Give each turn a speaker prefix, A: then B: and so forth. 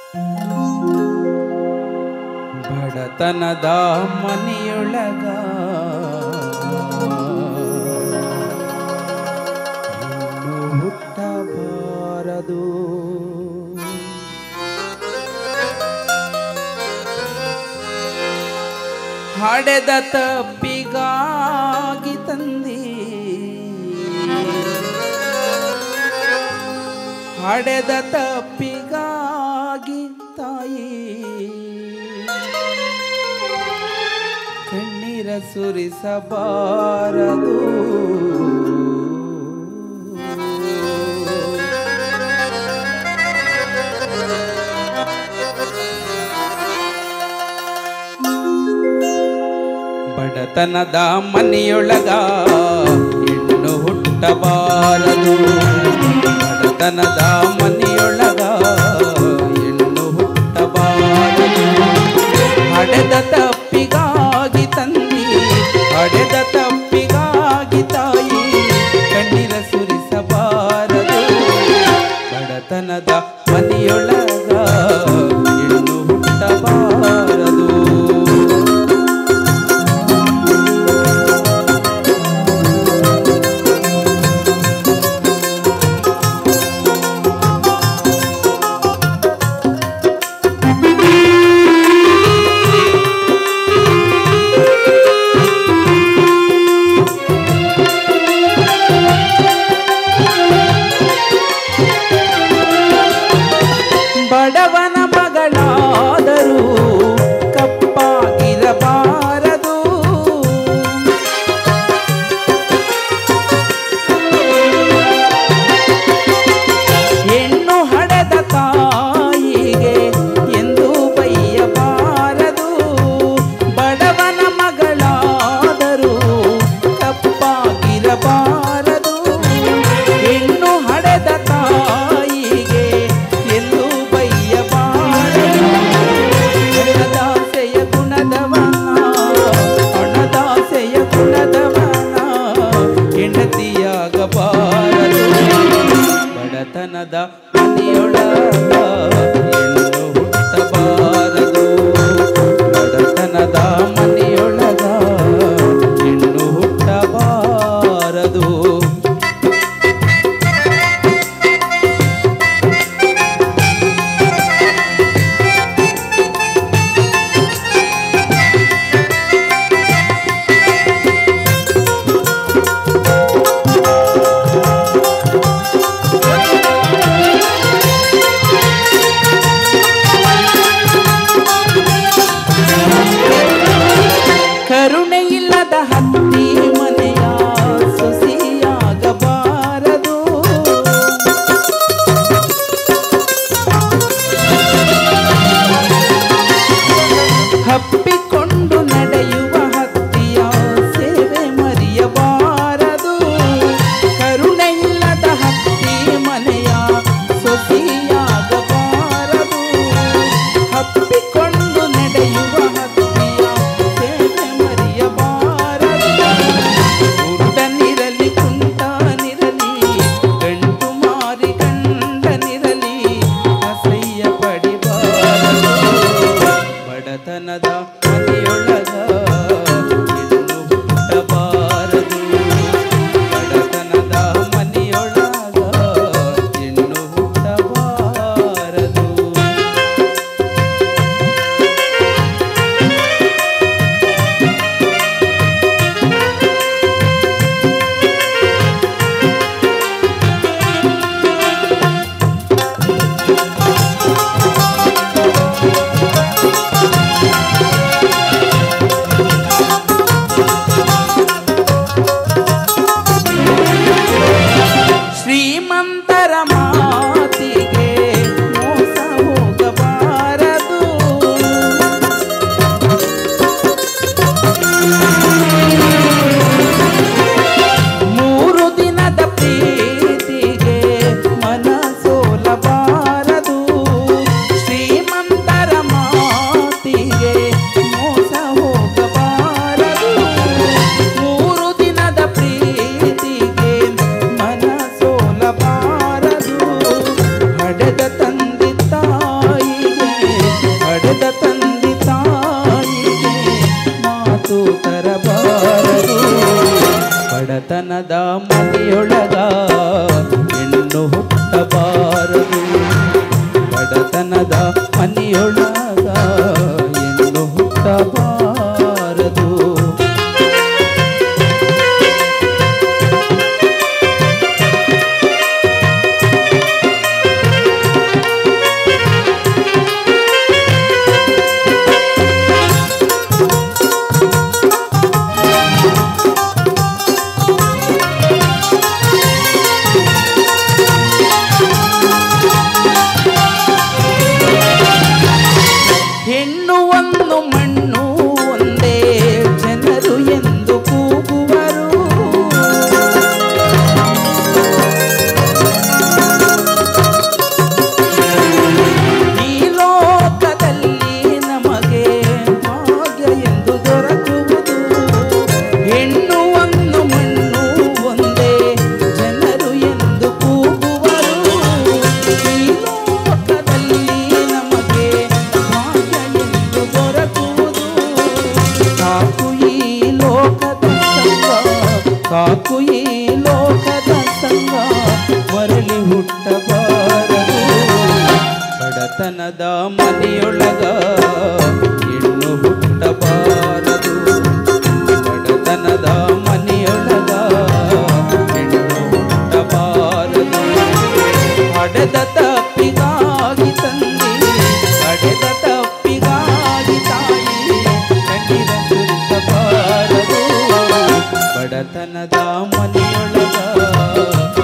A: ಬಡತನದ ಮನೆಯೊಳಗ ಹೆಣ್ಣು ಹುಟ್ಟಬಾರದು ಹಡೆದ ತಪ್ಪಿಗಾಗಿ ತಂದಿ ಹಡೆದ ತಪ್ಪಿಗಾಗಿ ತಾಯಿ ಕಣ್ಣೀರ ಸುರಿಸಬಾರದು ಬಡತನದ ಮನೆಯೊಳಗ ಹೆಣ್ಣು ಹುಟ್ಟಬಾರದು ಬಡತನದ ಮನೆಯೊಳಗ ಹೆಣ್ಣು ಹುಟ್ಟಬಾರದು ಹಡೆದ ತಪ್ಪಿಗಾಗಿ ತಂದಿ ಹಡೆದ ತಪ್ಪಿಗಾಗಿ ತಾಯಿ ಕಣ್ಣೀರ ಸುರಿಸಬಾರದು ಬಡತನದ ಮನೆಯೊಳಗ ಹೆಣ್ಣು ಹುಟ್ಟಬಾರದು ಬಡತನದ ಮನೆಯೊಳಗ ಹೆಣ್ಣು ಹುಟ್ಟಬಾರದು ಬಡತನದ ಮನೆಯೊಳಗ ಹೆಣ್ಣು ಹುಟ್ಟಬಾರದು ಹೆಣ್ಣು ಒಂದು ಮಣ್ಣು ಒಂದೇ ಜನರು ಎಂದು ಕೂಗುವರು ಈ ಲೋಕದಲ್ಲಿ ನಮಗೆ ಭಾಗ್ಯ ಎಂದು ದೊರಕುವುದು ಹೆಣ್ಣು ಒಂದು ಮಣ್ಣು ಒಂದೇ ಜನರು ಎಂದು ಕೂಗುವರು ಈ ಲೋಕದಲ್ಲಿ ನಮಗೆ ಭಾಗ್ಯ ಎಂದು ದೊರಕುವುದು ಸಾಕು ಈ ಲೋಕದ ಸಂಗ ಸಾಕು ಈ ಲೋಕದ ಸಂಗ ಮರಳಿ ಹುಟ್ಟಬಾರದು ಬಡತನದ ಮನೆಯೊಳಗ ಹೆಣ್ಣು ಹುಟ್ಟಬಾರದು ಬಡತನದ ಮನೆಯೊಳಗ ಹೆಣ್ಣು ಹುಟ್ಟಬಾರದು ಹಡೆದ ತಪ್ಪಿಗಾಗಿ ತಂದಿ ಹಡೆದ ತಪ್ಪಿಗಾಗಿ ತಾಯಿ ಕಣ್ಣೀರ ಸುರಿಸಬಾರದು ಬಡತನದ ಮನೆಯೊಳಗ